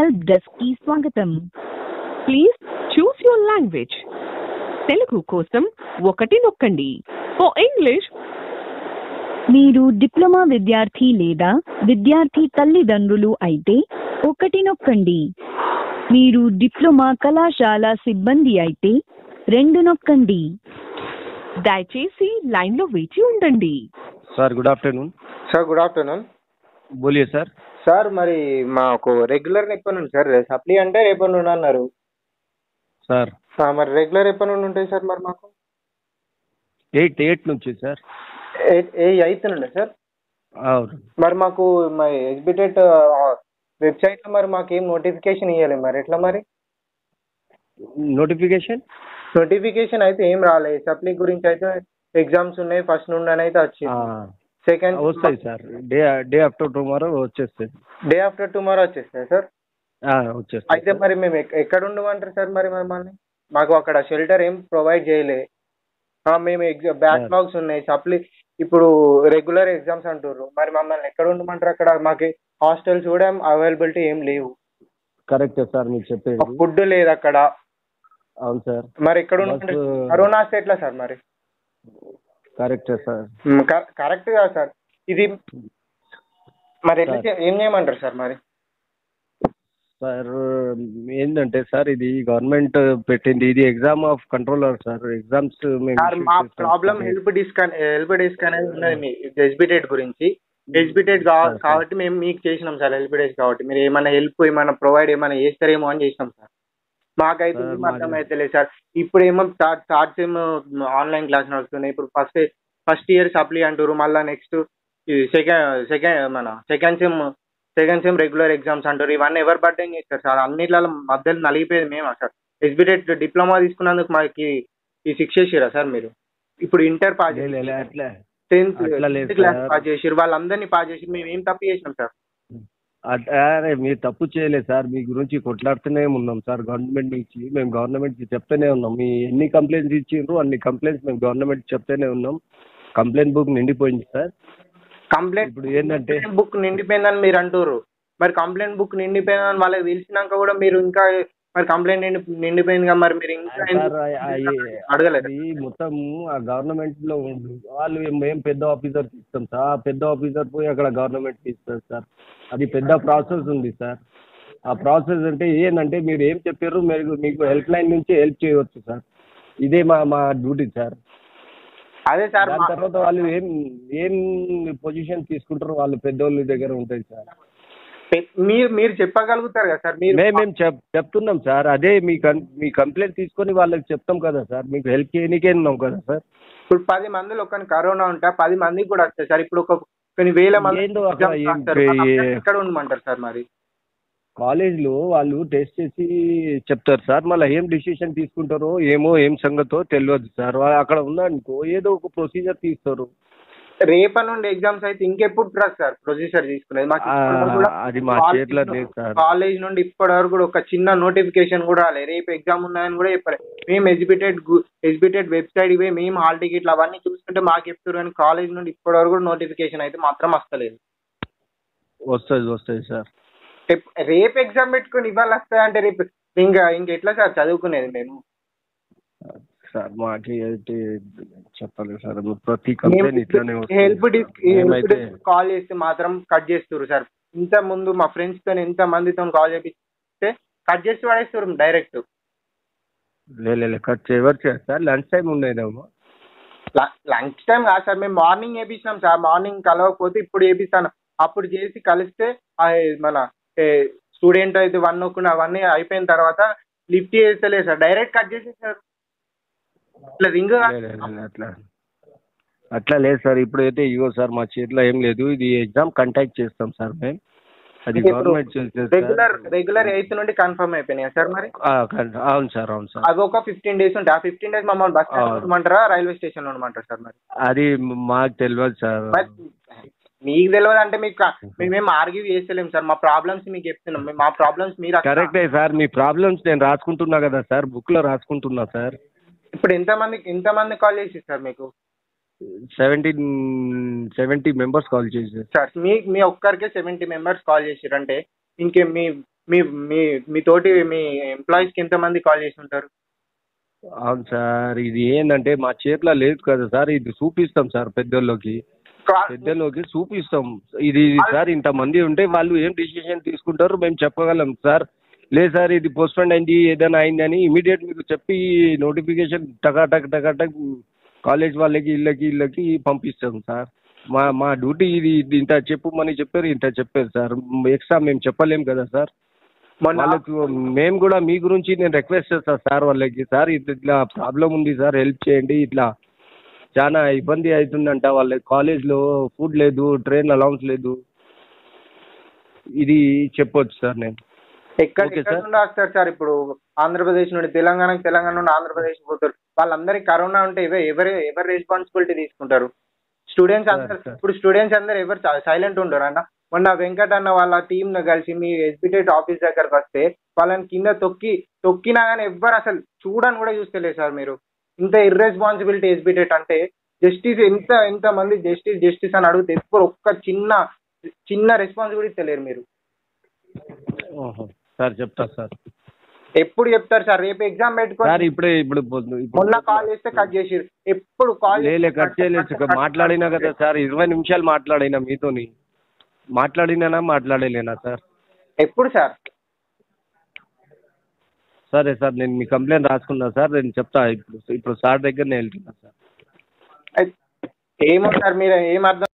Help desk కి స్వాగతం please choose your language Telugu కోసం ఒకటి నొక్కండి ఫర్ ఇంగ్లీష్ మీరు డిప్లొమా విద్యార్థి లేదా విద్యార్థి తల్లిదండ్రులు అయితే ఒకటి నొక్కండి మీరు డిప్లొమా కళాశాల సిబ్బంది అయితే రెండు నొక్కండి దయచేసి లైన్లో వేచి ఉండండి sir good afternoon sir good afternoon బోలియే సార్ సార్ మరి మాకు రెగ్యులర్ ఎప్పటి నుండి సార్ సప్లీ అంటే రేపటి నుండి అన్నారు సార్ ఆ, మరి రెగ్యులర్ ఎప్పటి నుండి ఉంటాయి సార్ మరి మాకు ఎయిట్ ఎయిట్ నుంచి సార్ ఏ- ఏ ఎయిత్ నుండి సార్ అవును మరి మాకు మరి ఎగ్జిబిటెడ్ వెబ్సైట్లో మరి మాకు ఏం నోటిఫికేషన్ ఇవ్వాలి మరి ఎట్లా మరి నోటిఫికేషన్ నోటిఫికేషన్ అయితే ఏం రాలేదు సప్లీ గురించి అయితే ఎగ్జామ్స్ ఉన్నాయి ఫస్ట్ నుండి అని అయితే వచ్చింది సెకండ్ వస్తాయి sir day day after tomorrow వచ్చేస్తాయి డే ఆఫ్టర్ టుమారో వచ్చేస్తాయి సార్ ఆ, అయితే వచ్చేస్తాయి మరి మేము ఎక్- ఎక్కడ ఉండమంటారు సార్ మరి మమ్మల్ని మాకు అక్కడ షెల్టర్ ఏం ప్రొవైడ్ చేయలే ఆ, మేము ఎగ్జామ్ బ్యాక్లాగ్స్ ఉన్నాయి సప్లీ ఇప్పుడు రెగ్యులర్ ఎగ్జామ్స్ అంటుర్రు మరి మమ్మల్ని ఎక్కడ ఉండమంటారు అక్కడ మాకు హాస్టల్స్ కూడా అవైలబిలిటీ ఏం లేవు కరెక్టే సార్ మీరు చెప్పేది ఫుడ్ లేదు అక్కడ అవును సార్ మరి ఎక్కడ ఉండమంటారు బస్సు- కరోనా వస్తే ఎట్లా సార్ మరి కరెక్టే సార్ కరెక్ట్ కాదు సార్ ఇది మరి ఎట్లా చే- ఏం చేయమంటారు సార్ మరి సార్ ఏంటంటే సార్ ఇది గవర్నమెంట్ పెట్టింది ఇది exam of controller sir exams sir మా problem help desk help desk అనేది ఉన్నది మీ ఎస్బిటెడ్ గురించి ఎస్బిటెడ్ కాబట్టి మేము మీకు చేసినాం సార్ హెల్ప్ డెస్క్ కాబట్టి మీరు ఏమైనా హెల్ప్ ఏమైనా ప్రొవైడ్ ఏమైనా చేస్తారేమో అని చేసినాం సార్ మాకైతే సార్, ఏం మాది- అర్థం అయితే లేదు సార్ ఇప్పుడు ఏమో third third sem online class నడుస్తున్నాయి ఇప్పుడు ఫస్ట్ ఫస్ట్ ఇయర్ సప్లీ అంటారు మళ్ళీ నెక్స్ట్ సెకండ్ సెకండ్ మన second sem second sem regular exams అంటారు ఇవన్నీ ఎవరు బర్డెన్ చేస్తారు సార్ అన్నిట్లలో మధ్యలో నలిగిపోయేది మేమా సార్ ఎస్బిటెడ్ డిప్లొమా తీసుకున్నందుకు మాకి ఈ శిక్ష చేసిరా సార్ మీరు ఇప్పుడు ఇంటర్ పాస్ అట్లా టెన్త్ అట్లా లేదు క్లాస్ సార్. పాస్ చేసిరు వాళ్ళందరినీ పాస్ చేసి మేము ఏం తప్పు చేసినాం సార్ అట్- అరే మీరు తప్పు చేయలేదు సార్ మీ గురించి కొట్లాడుతూనే ఉన్నాం సార్ గవర్నమెంట్ నుంచి మేము గవర్నమెంట్ కి చెప్తూనే ఉన్నాం మీ ఎన్ని కంప్లైంట్స్ ఇచ్చిండ్రు అన్ని కంప్లైంట్స్ మేము గవర్నమెంట్ చెప్తూనే ఉన్నాం కంప్లైంట్ బుక్ నిండిపోయింది సార్ కంప్లైంట్ ఇప్పుడు ఏంటంటే బుక్ నిండిపోయిందని మీరు అంటారు మరి కంప్లైంట్ బుక్ నిండిపోయిందని వాళ్ళకి తెలిసినాక కూడా మీరు ఇంకా మరి కంప్లైంట్ నిండి నిండిపోయిందిగా మరి మీరు ఇంకా సార్ ఆ- ఆ- ఈ- అడగలేదు అది మొత్తం ఆ గవర్నమెంట్ లో ఉండు వాళ్ళు ఏం- మేము పెద్ద ఆఫీసర్ ఇస్తాం సార్ ఆ పెద్ద ఆఫీసర్ పోయి అక్కడ గవర్నమెంట్ ఇస్తారు సార్ అది పెద్ద ప్రాసెస్ ఉంది సార్ ఆ ప్రాసెస్ అంటే ఏంటంటే మీరు ఏం చెప్పారు మీరు మీకు హెల్ప్ లైన్ నుంచి హెల్ప్ చేయవచ్చు సార్ ఇదే మా మా డ్యూటీ సార్ అదే సార్ దాని తర్వాత వాళ్ళు ఏం ఏం పొజిషన్ తీసుకుంటారో వాళ్ళు పెద్దోళ్ళ దగ్గర ఉంటుంది సార్ మీరు మీరు చెప్పగలుగుతారు కదా సార్ మీరు మేము మేము చెప్ చెప్తున్నాం సార్ అదే మీ కం మీ కంప్లైంట్ తీసుకొని వాళ్ళకి చెప్తాం కదా సార్ మీకు హెల్ప్ చేయడానికే ఉన్నాం కదా సార్ ఇప్పుడు పది మందిలో ఒకరిని కరోనా ఉంటే ఆ పది మందికి కూడా వస్తాయి సార్ ఇప్పుడు ఒక కొన్ని వేల మంది ఏందో అక్కడ exams ఏం- రాస్తారు. మరి ఏ- అందరినీ ఎక్కడ ఉండమంటారు సార్ మరి కాలేజ్లో వాళ్ళు టెస్ట్ చేసి చెప్తారు సార్ మళ్ళీ ఏం డిసిషన్ తీసుకుంటారో ఏమో ఏం సంగతో తెలియదు సార్ వా- అక్కడ ఉందనుకో ఏదో ఒక ప్రొసీజర్ తీస్తారు రేపటి నుండి ఎగ్జామ్స్ అయితే ఇంకెప్పుడు ట్రస్ట్ సార్ ప్రొసీజర్ తీసుకునేది మాకు ఆ, ఇప్పటివరకు కూడా అది మా కాలేజ్ చేతిలో నుండి- లేదు సార్ కాలేజ్ నుండి ఇప్పటి వరకు కూడా ఒక చిన్న నోటిఫికేషన్ కూడా రాలేదు రేపు ఎగ్జామ్ ఉన్నాయని కూడా చెప్పలేదు మేము ఎగ్జిబిటెడ్ ఎగ్జిబిటెడ్ వెబ్సైట్ ఇవే మేము హాల్ టికెట్లు అవన్నీ చూసుకుంటే మాకు చెప్తారు కానీ కాలేజ్ నుండి ఇప్పటి వరకు కూడా నోటిఫికేషన్ అయితే మాత్రం వస్తలేదు వస్తుంది వస్తుంది సార్ రేప్- రేపు ఎగ్జామ్ పెట్టుకుని ఇవాళ వస్తాయంటే రేపు ఇంకా ఇంకెట్లా సార్ చదువుకునేది మేము సార్ మాకి అయితే చెప్పలేదు సార్ ప్రతి కంప్లైంట్ ఇట్లానే హెల్ప్ వస్తుంది డిస్క్ సార్. మేమైతే కాల్ చేస్తే మాత్రం కట్ చేస్తారు సార్ ఇంత ముందు మా ఫ్రెండ్స్ తో ఎంత మందితో కాల్ చేపిస్తే కట్ చేసి పడేస్తారు డైరెక్ట్ లే లే, లే కట్ చే- ఎవరు చేస్తారు సార్ లంచ్ టైం ఉండేదేమో లంచ్ టైం కాదు సార్ మేము మార్నింగ్ వేపించినాం సార్ మార్నింగ్ కలవకపోతే ఇప్పుడు వేపిస్తాను అప్పుడు చేసి కలిస్తే ఆ మన స్టూడెంట్ అయితే వన్ ఒక్కున అవన్నీ అయిపోయిన తర్వాత లిఫ్ట్ చేస్తలేదు సార్ డైరెక్ట్ కట్ చేసేసారు ఇట్లా రింగ్ లే, లే, లే, లే, అట్లా అట్లా లేదు సార్ ఇప్పుడు అయితే ఇగో సార్ మా చేతిలో ఏం లేదు ఇది ఎగ్జామ్ కంటాక్ట్ చేస్తాం సార్ మేము అది ఇప్పుడు గవర్నమెంట్ చేసేది రెగ్యులర్ రెగ్యులర్ ఎయిత్ నుండి కన్ఫర్మ్ అయిపోయినాయి సార్ మరి అవును సార్ అవును సార్ అవి ఒక ఫిఫ్టీన్ డేస్ ఉంటాయి ఆ ఫిఫ్టీన్ డేస్ మమ్మల్ని బస్ స్టాండ్ ఆ. ఉండమంటారా రైల్వే స్టేషన్ లో ఉండమంటారా సార్ మరి అది మాకు తెలియదు సార్ మరి మీకు తెలియదు అంటే మీకు కా- మేమేం ఆర్గ్యూ చేస్తలేం సార్ మా ప్రాబ్లమ్స్ మీకు చెప్తున్నాం మేము మా ప్రాబ్లమ్స్ మీరు అసలు- కరెక్టే సార్ మీ ప్రాబ్లమ్స్ నేను రాసుకుంటున్నా కదా సార్ బుక్ లో రాసుకుంటున్నా సార్ ఇప్పుడు ఎంత మంది ఎంత మంది కాల్ చేసి సార్ మీకు సెవెంటీన్ సెవెంటీ మెంబర్స్ కాల్ చేశారు సార్ మీ మీ ఒక్కరికే సెవెంటీ మెంబర్స్ కాల్ చేసిరంటే ఇంకే మీ మీ మీ మీ తోటి మీ ఎంప్లాయీస్కి ఎంతమంది కాల్ చేసి ఉంటారు అవును సార్ ఇది ఏంటంటే మా చేతిలో లేదు కదా సార్ ఇది చూపిస్తాం సార్ పెద్దోళ్ళకి పెద్దలోకి చూపిస్తాం ఇది ఇది సార్ ఇంతమంది ఉంటే వాళ్ళు ఏం డిసిషన్ తీసుకుంటారో మేము చెప్పగలం సార్ లేదు సార్ ఇది పోస్ట్పోన్ అయింది ఏదైనా అయిందని ఇమీడియట్ మీకు చెప్పి నోటిఫికేషన్ టకా టక్ టకా టక్ కాలేజ్ వాళ్ళకి ఇళ్ళకి ఇళ్ళకి పంపిస్తాం సార్ మా మా డ్యూటీ ఇది ఇది ఇంత చెప్పమని చెప్పారు ఇంత చెప్పారు సార్ ఎక్స్ట్రా మేము చెప్పలేం కదా సార్ మొన్న వాళ్ళకు మేము కూడా మీ గురించి నేను రిక్వెస్ట్ చేస్తాను సార్ వాళ్ళకి సార్ ఇట్లా ఇట్లా ప్రాబ్లం ఉంది సార్ హెల్ప్ చేయండి ఇట్లా చాలా ఇబ్బంది అవుతుందంట వాళ్ళకి కాలేజ్లో ఫుడ్ లేదు ట్రైన్ అలౌన్స్ లేదు ఇది చెప్పొచ్చు సార్ నేను ఎక్కడ ఓకే ఎక్కడ సార్. నుండి వస్తారు సార్ ఇప్పుడు ఆంధ్రప్రదేశ్ నుండి తెలంగాణకి తెలంగాణ నుండి ఆంధ్రప్రదేశ్ పోతారు వాళ్ళందరికీ కరోనా ఉంటే ఎవరు ఎవరు ఎవరు రెస్పాన్సిబిలిటీ తీసుకుంటారు స్టూడెంట్స్ అందరు సార్, సార్. ఇప్పుడు స్టూడెంట్స్ అందరు ఎవరు సైలెంట్ ఉండరు అన్న మొన్న వెంకట్ అన్న వాళ్ళ టీమ్ కలిసి మీ ఎస్బిటెట్ ఆఫీస్ దగ్గరకు వస్తే వాళ్ళని కింద తొక్కి తొక్కినా కానీ ఎవ్వరు అసలు చూడని కూడా చూస్తలేదు సార్ మీరు ఇంత ఇర్రెస్పాన్సిబిలిటీ ఎస్బిటెట్ అంటే జస్టిస్ ఎంత ఎంత మంది జస్టిస్ జస్టిస్ అని అడిగితే ఎప్పుడు ఒక్క చిన్న చిన్న రెస్పాన్సిబిలిటీ తెలియరు మీరు ఓహో. సార్ చెప్తా సార్ ఎప్పుడు చెప్తారు సార్ రేపు ఎగ్జామ్ సార్ పెట్టుకొని ఇప్పుడే ఇప్పుడు పొద్దు- ఇప్పుడు మొన్న కాల్ చేస్తే కట్ చేసిరు ఎప్పుడు కాల్ లేలే కట్ చేయలేదు సార్. మాట్లాడినా కదా సార్ ఇరవై నిమిషాలు మాట్లాడినా మీతోని మాట్లాడినానా మాట్లాడలేనా సార్ ఎప్పుడు సార్ సరే సార్ నేను మీ కంప్లైంట్ రాసుకున్నా సార్ నేను చెప్తా ఇప్పుడు ఇప్పుడు సార్ దగ్గరనే వెళ్తున్నా సార్ ఏమో సార్ మీరు ఏం అర్థం